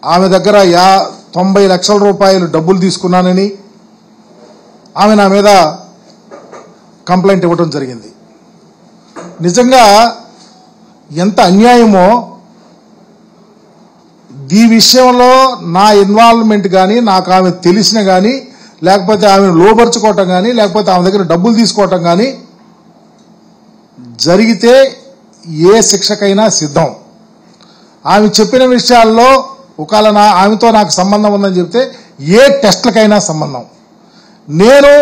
ఆమె దగ్గర యా తొంభై లక్షల రూపాయలు డబ్బులు తీసుకున్నానని ఆమె నా మీద కంప్లైంట్ ఇవ్వడం జరిగింది నిజంగా ఎంత అన్యాయమో ఈ విషయంలో నా ఇన్వాల్వ్మెంట్ కానీ నాకు ఆమె తెలిసిన కానీ లేకపోతే ఆమెను లోపరుచుకోవటం కానీ లేకపోతే ఆమె దగ్గర డబ్బులు తీసుకోవటం కానీ జరిగితే ఏ శిక్షకైనా సిద్ధం ఆమె చెప్పిన విషయాల్లో ఒకవేళ నా ఆమెతో నాకు సంబంధం ఉందని చెప్తే ఏ టెస్ట్లకైనా సంబంధం నేను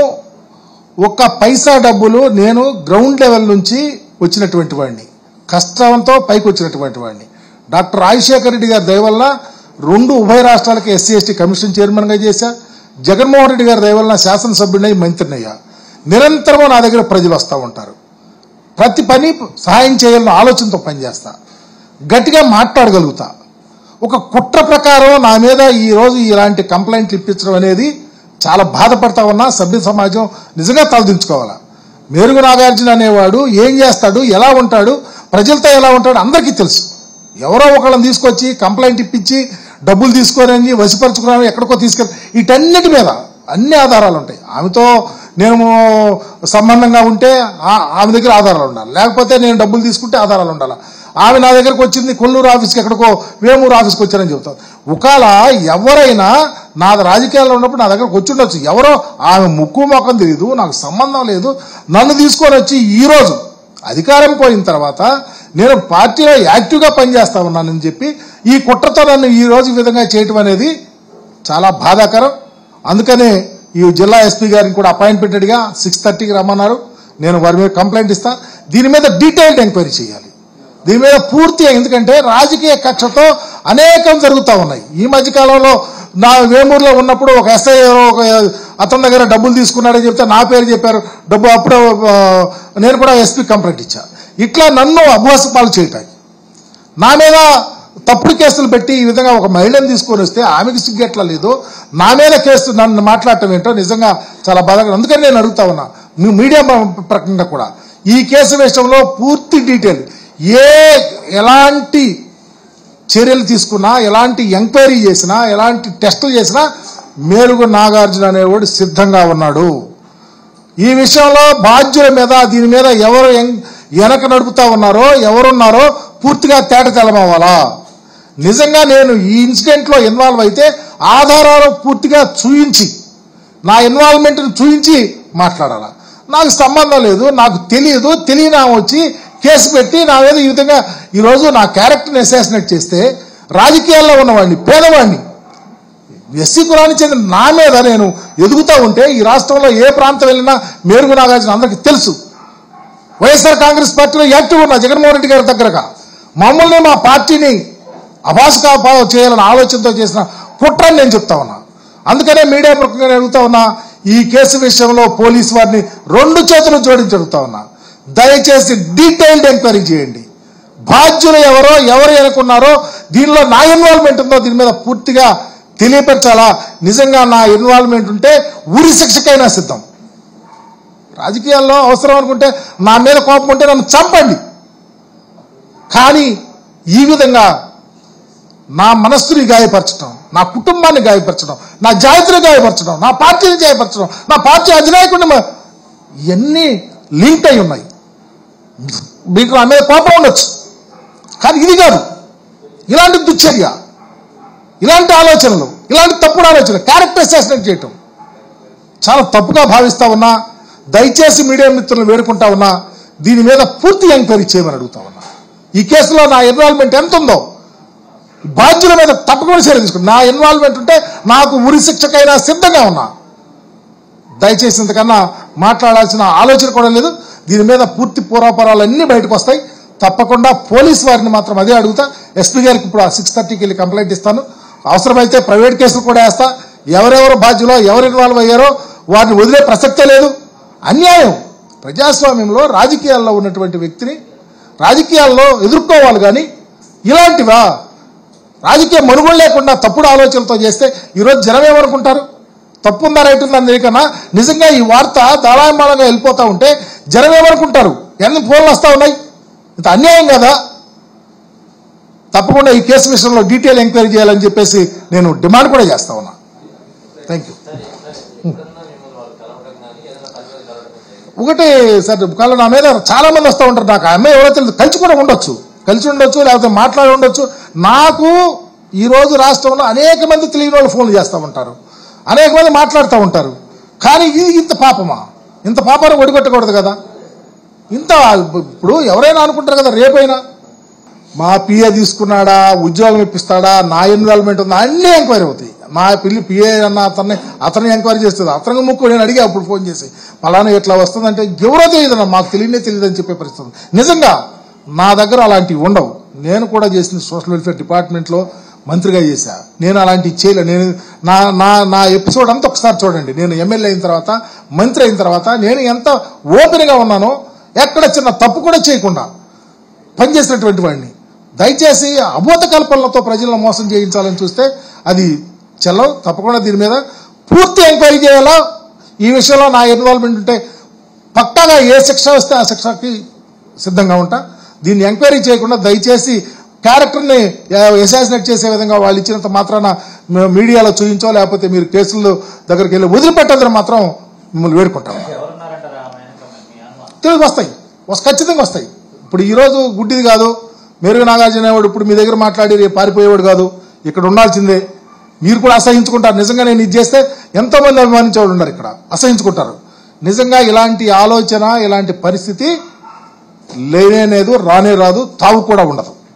ఒక్క పైసా డబ్బులు నేను గ్రౌండ్ లెవెల్ నుంచి వచ్చినటువంటి వాడిని కష్టంతో పైకి వచ్చినటువంటి వాడిని డాక్టర్ రాజశేఖర రెడ్డి గారి దయ వల్ల రెండు ఉభయ రాష్ట్రాలకి ఎస్సీ ఎస్టీ కమిషన్ చైర్మన్గా చేశా జగన్మోహన్ రెడ్డి గారి దయ వల్ల శాసనసభ్యుడినై మంత్రినయ్యా నిరంతరం నా దగ్గర ప్రజలు వస్తూ ఉంటారు ప్రతి పని సహాయం చేయాలన్న ఆలోచనతో పనిచేస్తా గట్టిగా మాట్లాడగలుగుతా ఒక కుట్ర ప్రకారం నా మీద ఈ రోజు ఇలాంటి కంప్లైంట్లు ఇప్పించడం అనేది చాలా బాధపడతా ఉన్నా సభ్య సమాజం నిజంగా తలదించుకోవాలా మేరుగు నాగార్జున అనేవాడు ఏం చేస్తాడు ఎలా ఉంటాడు ప్రజలతో ఎలా ఉంటాడు అందరికీ తెలుసు ఎవరో ఒకళ్ళని తీసుకొచ్చి కంప్లైంట్ ఇప్పించి డబ్బులు తీసుకొని వసిపరుచుకున్నాను ఎక్కడికో తీసుకెళ్ళి వీటన్నిటి మీద అన్ని ఆధారాలు ఉంటాయి ఆమెతో నేను సంబంధంగా ఉంటే ఆ- ఆమె దగ్గర ఆధారాలు ఉండాలి లేకపోతే నేను డబ్బులు తీసుకుంటే ఆధారాలు ఉండాలి ఆమె నా దగ్గరకు వచ్చింది కొల్లూరు ఆఫీస్కి ఎక్కడికో వేమూరు ఆఫీస్కి వచ్చారని చెబుతాను ఒకవేళ ఎవరైనా నా రాజకీయాల్లో ఉన్నప్పుడు నా దగ్గరకు వచ్చి ఉండొచ్చు ఎవరో ఆమె ముక్కు మొఖం తెలియదు నాకు సంబంధం లేదు నన్ను తీసుకొని వచ్చి ఈ రోజు అధికారం పోయిన తర్వాత నేను పార్టీలో యాక్టివ్గా పనిచేస్తా ఉన్నానని చెప్పి ఈ కుట్రతో నన్ను ఈ రోజు ఈ విధంగా చేయటం అనేది చాలా బాధాకరం అందుకనే ఈ జిల్లా ఎస్పీ గారిని కూడా అపాయింట్మెంటెడ్గా సిక్స్ థర్టీకి రమ్మన్నారు నేను వారి మీద కంప్లైంట్ ఇస్తా దీని మీద డీటెయిల్డ్ ఎంక్వైరీ చేయాలి దీని మీద పూర్తి ఎందుకంటే రాజకీయ కక్షతో అనేకం జరుగుతూ ఉన్నాయి ఈ మధ్య కాలంలో నా వేమూరులో ఉన్నప్పుడు ఒక ఎస్ఐ ఎవరో ఒక అతని దగ్గర డబ్బులు తీసుకున్నాడని చెప్తే నా పేరు చెప్పారు డబ్బు అప్పుడు ఆ, నేను కూడా ఎస్పీ కంప్లైంట్ ఇచ్చా ఇట్లా నన్ను అభ్యాసపాలు చేయటానికి నా మీద తప్పుడు కేసులు పెట్టి ఈ విధంగా ఒక మహిళను తీసుకొని వస్తే ఆమెకి సిగ్గెట్లా లేదు నా మీద కేసు నన్ను మాట్లాడటం ఏంటో నిజంగా చాలా బాధగా అందుకని నేను అడుగుతా ఉన్నా మీ మీడియా ప- ప్రకంగా కూడా ఈ కేసు విషయంలో పూర్తి డీటెయిల్ ఏ ఎలాంటి చర్యలు తీసుకున్నా ఎలాంటి ఎంక్వైరీ చేసినా ఎలాంటి టెస్టులు చేసినా మేలుగు నాగార్జున అనేవాడు సిద్ధంగా ఉన్నాడు ఈ విషయంలో బాధ్యుల మీద దీని మీద ఎవరు ఎం- వెనక నడుపుతా ఉన్నారో ఎవరున్నారో పూర్తిగా తేట తెలమవ్వాలా నిజంగా నేను ఈ ఇన్సిడెంట్లో ఇన్వాల్వ్ అయితే ఆధారాలు పూర్తిగా చూయించి నా ఇన్వాల్వ్మెంట్ని చూయించి మాట్లాడాలా నాకు సంబంధం లేదు నాకు తెలియదు తెలియని ఆమె వచ్చి కేసు పెట్టి నా మీద ఈ విధంగా ఈరోజు నా క్యారెక్టర్ని అసాసినేట్ చేస్తే రాజకీయాల్లో ఉన్నవాడిని పేదవాడిని ఎస్సీ కులానికి చెందిన నా మీద నేను ఎదుగుతూ ఉంటే ఈ రాష్ట్రంలో ఏ ప్రాంతం వెళ్ళినా మేరుగు నాగార్జున అందరికీ తెలుసు వైఎస్ఆర్ కాంగ్రెస్ పార్టీలో యాక్టివ్ ఉన్నా జగన్మోహన్ రెడ్డి గారి దగ్గరగా మమ్మల్ని మా పార్టీని అభాసుగా చేయాలని ఆలోచనతో చేసిన కుట్రని నేను చెప్తా ఉన్నా అందుకనే మీడియా ప్రకంగా నేను అడుగుతా ఉన్నా ఈ కేసు విషయంలో పోలీసు వారిని రెండు చేతులు జోడించి అడుగుతా ఉన్నా దయచేసి డీటెయిల్డ్ ఎంక్వైరీ చేయండి బాధ్యులు ఎవరో ఎవరు ఎనుకున్నారో దీనిలో నా ఇన్వాల్వ్మెంట్ ఉందో దీని మీద పూర్తిగా తెలియపరచాలా నిజంగా నా ఇన్వాల్వ్మెంట్ ఉంటే ఉరి శిక్షకైనా సిద్ధం రాజకీయాల్లో అవసరం అనుకుంటే నా మీద కోపం ఉంటే నన్ను చంపండి కానీ ఈ విధంగా నా మనస్సుని గాయపరచడం నా కుటుంబాన్ని గాయపరచడం నా జాతిని గాయపరచడం నా పార్టీని గాయపరచడం నా పార్టీ అధినాయకుడిని మ- ఇవన్నీ లింక్ అయి ఉన్నాయి మీకు నా మీద కోపం ఉండొచ్చు కానీ ఇది కాదు ఇలాంటి దుశ్చర్య ఇలాంటి ఆలోచనలు ఇలాంటి తప్పుడు ఆలోచనలు క్యారెక్టర్ అసాసినేట్ చేయటం చాలా తప్పుగా భావిస్తా ఉన్నా దయచేసి మీడియా మిత్రులను వేడుకుంటా ఉన్నా దీని మీద పూర్తి ఎంక్వైరీ చేయమని అడుగుతా ఉన్నా ఈ కేసులో నా ఇన్వాల్వ్మెంట్ ఎంత ఉందో బాధ్యుల మీద తప్పకుండా చర్య తీసుకుని నా ఇన్వాల్వ్మెంట్ ఉంటే నాకు ఉరి శిక్షకైనా సిద్ధంగా ఉన్నా దయచేసి ఇంతకన్నా మాట్లాడాల్సిన ఆలోచన కూడా లేదు దీని మీద పూర్తి పూర్వాపరాలు అన్నీ బయటకు వస్తాయి తప్పకుండా పోలీస్ వారిని మాత్రం అదే అడుగుతా ఎస్పీ గారికి ఇప్పుడు సిక్స్ థర్టీకి వెళ్ళి కంప్లైంట్ ఇస్తాను అవసరమైతే ప్రైవేట్ కేసులు కూడా వేస్తా ఎవరెవరు బాధ్యులో ఎవరు ఇన్వాల్వ్ అయ్యారో వారిని వదిలే ప్రసక్తే లేదు అన్యాయం ప్రజాస్వామ్యంలో రాజకీయాల్లో ఉన్నటువంటి వ్యక్తిని రాజకీయాల్లో ఎదుర్కోవాలి కానీ ఇలాంటివా రాజకీయ మనుగోలు లేకుండా తప్పుడు ఆలోచనలతో చేస్తే ఈరోజు జనం ఏమనుకుంటారు తప్పు ఉందా రైట్ ఉందా తెలియకన్నా నిజంగా ఈ వార్త దాళాయమాలంగా వెళ్ళిపోతా ఉంటే జనం ఏమనుకుంటారు ఎన్ని ఫోన్లు వస్తా ఉన్నాయి ఇంత అన్యాయం కదా తప్పకుండా ఈ కేసు విషయంలో డీటెయిల్ ఎంక్వైరీ చేయాలని చెప్పేసి నేను డిమాండ్ కూడా చేస్తా ఉన్నా థ్యాంక్ యూ సరే సరే ఎప్పుడన్నా మిమ్మల్ని వాళ్ళు కలవడం కానీ ఏదైనా పని మీద కలవడం కానీ ఒకటి సార్ కాళ్ళ నా మీద చాలా మంది వస్తూ ఉంటారు నాకు ఆ అమ్మాయి ఎవరో తెలియదు కలిసి కూడా ఉండొచ్చు కలిసి ఉండొచ్చు లేకపోతే మాట్లాడి ఉండొచ్చు నాకు ఈ రోజు రాష్ట్రంలో అనేక మంది తెలియని వాళ్ళు ఫోన్లు చేస్తూ ఉంటారు అనేక మంది మాట్లాడుతూ ఉంటారు కానీ ఇది ఇంత పాపమా ఇంత పాపాన్ని ఒడిగొట్టకూడదు కదా ఇంత ఇప్పుడు ఎవరైనా అనుకుంటారు కదా రేపైనా మా పిఏ తీసుకున్నాడా ఉద్యోగం ఇప్పిస్తాడా నా ఇన్వాల్వ్మెంట్ ఉందా అన్నీ ఎంక్వైరీ అవుతాయి నా పిల్లి పిఏ అన్న అతన్ని అతన్ని ఎంక్వైరీ చేస్తుంది అతనికి ముక్కు నేను అడిగా అప్పుడు ఫోన్ చేసి పలానా ఇట్లా వస్తుందంటే ఎవరో తెలియదు మాకు తెలియనే తెలియదు అని చెప్పే పరిస్థితి ఉంది. నిజంగా నా దగ్గర అలాంటివి ఉండవు నేను కూడా చేసిన సోషల్ వెల్ఫేర్ డిపార్ట్మెంట్లో మంత్రిగా చేశా నేను అలాంటివి చేయలే నేను నా నా నా ఎపిసోడ్ అంతా ఒకసారి చూడండి నేను ఎమ్మెల్యే అయిన తర్వాత మంత్రి అయిన తర్వాత నేను ఎంత ఓపెన్గా ఉన్నానో ఎక్కడ చిన్న తప్పు కూడా చేయకుండా పనిచేసినటువంటి వాడిని దయచేసి అబోధ కల్పనలతో ప్రజలను మోసం చేయించాలని చూస్తే అది చెల్లవు తప్పకుండా దీని మీద పూర్తి ఎంక్వైరీ చేయాలా ఈ విషయంలో నా ఇన్వాల్వ్మెంట్ ఉంటే పక్కాగా ఏ శిక్ష వస్తే ఆ శిక్షకి సిద్ధంగా ఉంటా దీన్ని ఎంక్వైరీ చేయకుండా దయచేసి క్యారెక్టర్ని అసాసినేట్ చేసే విధంగా వాళ్ళు ఇచ్చినంత మాత్రాన మ- మీడియాలో చూపించో లేకపోతే మీరు కేసుల దగ్గరికి వెళ్ళి వదిలిపెట్టదని మాత్రం మిమ్మల్ని వేడుకుంటాను ఎవరున్నారంటారా ఆమె వెనక మీ అనుమానం తిరిగి వస్తాయి వస్- ఖచ్చితంగా వస్తాయి ఇప్పుడు ఈ రోజు గుడ్డిది కాదు మెరుగు నాగార్జున అనేవాడు ఇప్పుడు మీ దగ్గర మాట్లాడి రేపు పారిపోయేవాడు కాదు ఇక్కడ ఉండాల్సిందే మీరు కూడా అసహించుకుంటారు నిజంగా నేను ఇది చేస్తే ఎంతో మంది అభిమానించేవాడు ఉన్నారు ఇక్కడ అసహించుకుంటారు నిజంగా ఇలాంటి ఆలోచన ఇలాంటి పరిస్థితి లేనేలేదు రానే రాదు తావు కూడా ఉండదు